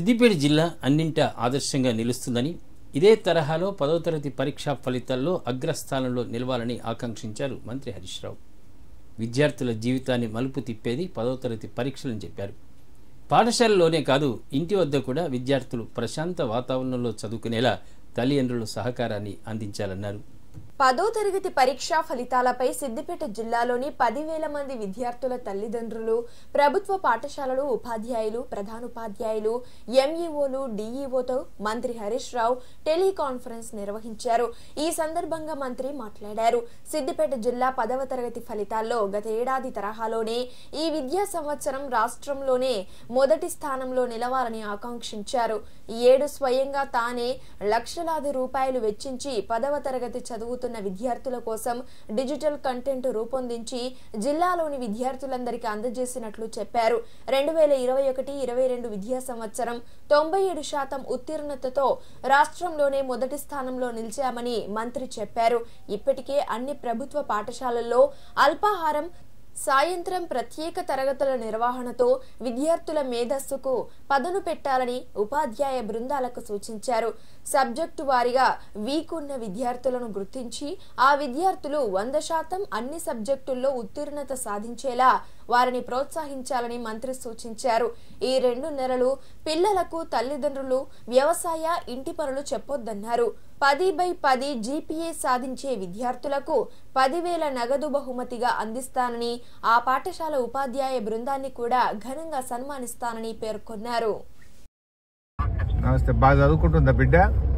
సిద్దిపేట జిల్లా అన్నింట ఆదర్శంగా నిలుస్తుందని ఇదే తరహాలో పదవ తరగతి పరీక్షా ఫలితాల్లో అగ్రస్థానంలో నిలవాలని ఆకాంక్షించారు మంత్రి హరీష్ రావు విద్యార్థుల జీవితాన్ని మలుపు తిప్పేది పదవ తరగతి పరీక్షలని చెప్పారు పాఠశాలలోనే కాదు ఇంటి వద్ద కూడా విద్యార్థులు ప్రశాంత వాతావరణంలో చదువుకునేలా తల్లిదండ్రులు సహకారాన్ని అందించాలన్నారు పదో తరగతి పరీక్షా ఫలితాలపై సిద్దిపేట జిల్లాలోని పదివేల మంది విద్యార్థుల తల్లిదండ్రులు ప్రభుత్వ పాఠశాలలు ఉపాధ్యాయులు ప్రధానోపాధ్యాయులు ఎంఈఓలు డీఈఓతో మంత్రి హరీష్ రావు టెలికాన్ఫరెన్స్ నిర్వహించారు ఈ సందర్భంగా మంత్రి మాట్లాడారు సిద్దిపేట జిల్లా పదవ తరగతి ఫలితాల్లో గత ఏడాది తరహాలోనే ఈ విద్యా సంవత్సరం రాష్ట్రంలోనే మొదటి స్థానంలో నిలవాలని ఆకాంక్షించారు ఈ ఏడు స్వయంగా తానే లక్షలాది రూపాయలు వెచ్చించి పదవ తరగతి చదువుతున్న విద్యార్థుల కోసం డిజిటల్ కంటెంట్ రూపొందించి జిల్లాలోని విద్యార్థులందరికీ అందజేసినట్లు చెప్పారు రెండు వేల ఇరవై ఒకటి ఇరవై రెండు విద్యా సంవత్సరం తొంభై ఏడు శాతం ఉత్తీర్ణతతో రాష్ట్రంలోనే మొదటి స్థానంలో నిలిచామని మంత్రి చెప్పారు ఇప్పటికే అన్ని ప్రభుత్వ పాఠశాలల్లో అల్పాహారం సాయంత్రం ప్రత్యేక తరగతుల నిర్వహణతో విద్యార్థుల మేధస్సుకు పదును పెట్టాలని ఉపాధ్యాయ బృందాలకు సూచించారు సబ్జెక్టు వారీగా వీక్ ఉన్న విద్యార్థులను గుర్తించి ఆ విద్యార్థులు వంద శాతం అన్ని సబ్జెక్టుల్లో ఉత్తీర్ణత సాధించేలా వారిని ప్రోత్సహించాలని మంత్రి సూచించారు ఈ రెండు నెలలు పిల్లలకు తల్లిదండ్రులు వ్యవసాయ ఇంటి పనులు చెప్పొద్దన్నారు పది బై పది జీపీఏ సాధించే విద్యార్థులకు పదివేల నగదు బహుమతిగా అందిస్తానని ఆ పాఠశాల ఉపాధ్యాయ బృందాన్ని కూడా ఘనంగా సన్మానిస్తానని పేర్కొన్నారు నమస్తే బాగా చదువుకుంటుందా బిడ్డ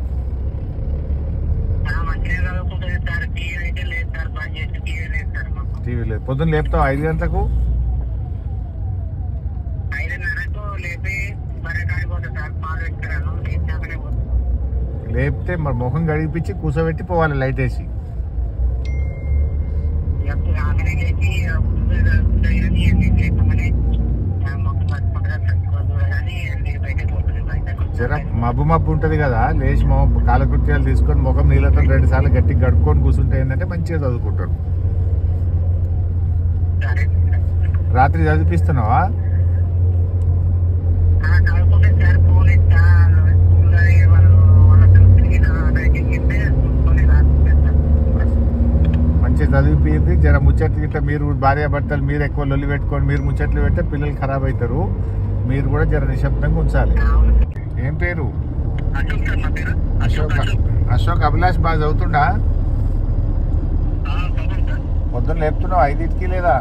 మంచిగా చదువుకుంటుంది సార్ టీవీ అయితే లేదు సార్ బంద్ చేసి టీవీ లేదు సార్ మాకు టీవీ లేదు పొద్దున్న లేపుతావు ఐదు గంటలకు ఐదున్నరకు లేపి బర్రె కాడిపోతుంది సార్ పాలు పెట్టుకురాను లేచాకనే పోతుంది లేపితే మరి ముఖం గడిపించి కూర్చోబెట్టి పోవాలి లైట్ వేసి ఎప్పుడు ఆమెనే లేచి ఉదయాన్ని ఎన్ని లేపమని మొత్తం పట్టుకుంటారా చదువుకోదు కానీ ఎన్ని బయటకు పోతుంది బయటకు జర మబ్బు మబ్బు ఉంటుంది కదా లేచి మొ కాలకృత్యాలు తీసుకొని ముఖం నీళ్ళతో రెండు సార్లు గట్టిగా గడుపుకొని కూర్చుంటే ఏంటంటే మంచిగా చదువుకుంటాడు సరే రాత్రి చదివిపిస్తున్నావా చదువుకుంటే సార్ ఫోన్ ఇస్తా ఉన్నది వాళ్ళు వాళ్ళతో తిరిగిన రైటింగ్ ఇస్తే చూసుకొని రాసిస్తారు మంచిగా చదివిపోయింది జర ముచ్చట్లు గిట్ట మీరు భార్య భర్తలు మీరు ఎక్కువ లొల్లి పెట్టుకొని మీరు ముచ్చట్లు పెడితే పిల్లలు ఖరాబ్ అవుతారు మీరు కూడా జర నిశ్శబ్దంగా ఉంచాలి అవును ఏం పేరు అశోక్ సార్ నా పేరు అశోక్ అశోక్ అభిలాష్ బాగా చదువుతుండా చదువు సార్ పొద్దున్న లేపుతున్నావు ఐదింటికి లేదా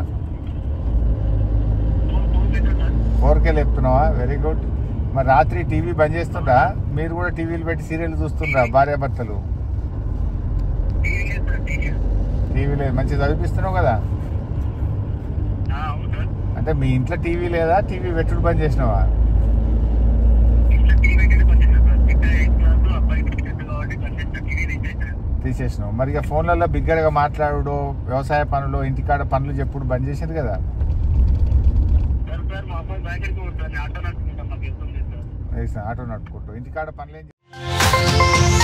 ఫోన్ ఫోన్ పెట్టారు సార్ ఫోర్కే లేపుతున్నావా వెరీ గుడ్ మరి రాత్రి టీవీ బంద్ చేస్తుండ్రా మీరు కూడా టీవీలు పెట్టి సీరియల్ చూస్తుండ్రా భార్య భర్తలు టీవీ లేదు సార్ టీవీ టీవీ లేదు మంచిగా చదివిపిస్తున్నావు కదా అవును సార్ అంటే మీ ఇంట్లో టీవీ లేదా టీవీ పెట్టుడు బంద్ చేసినావా ఇంట్లో టీవీ అయితే కొంచెం బిడ్డ ఎయిత్ క్లాస్ అబ్బాయి టెన్త్ కాబట్టి కొంచెం టీవీ తీసేసారు తీసేసినావు మరి ఇక ఫోన్లలో బిగ్గరగా మాట్లాడు వ్యవసాయ పనులు ఇంటికాడ పనులు చెప్పుడు బంద్ చేసింది కదా సార్ సార్ మా అబ్బాయి బ్యాంకుకి పోతాను ఆటో నడుచుకుంటాం మాకు ఇస్తుంది సార్ వేసిన ఆటో నడుపుకుంటూ ఇంటికాడ పనులు ఏం చే-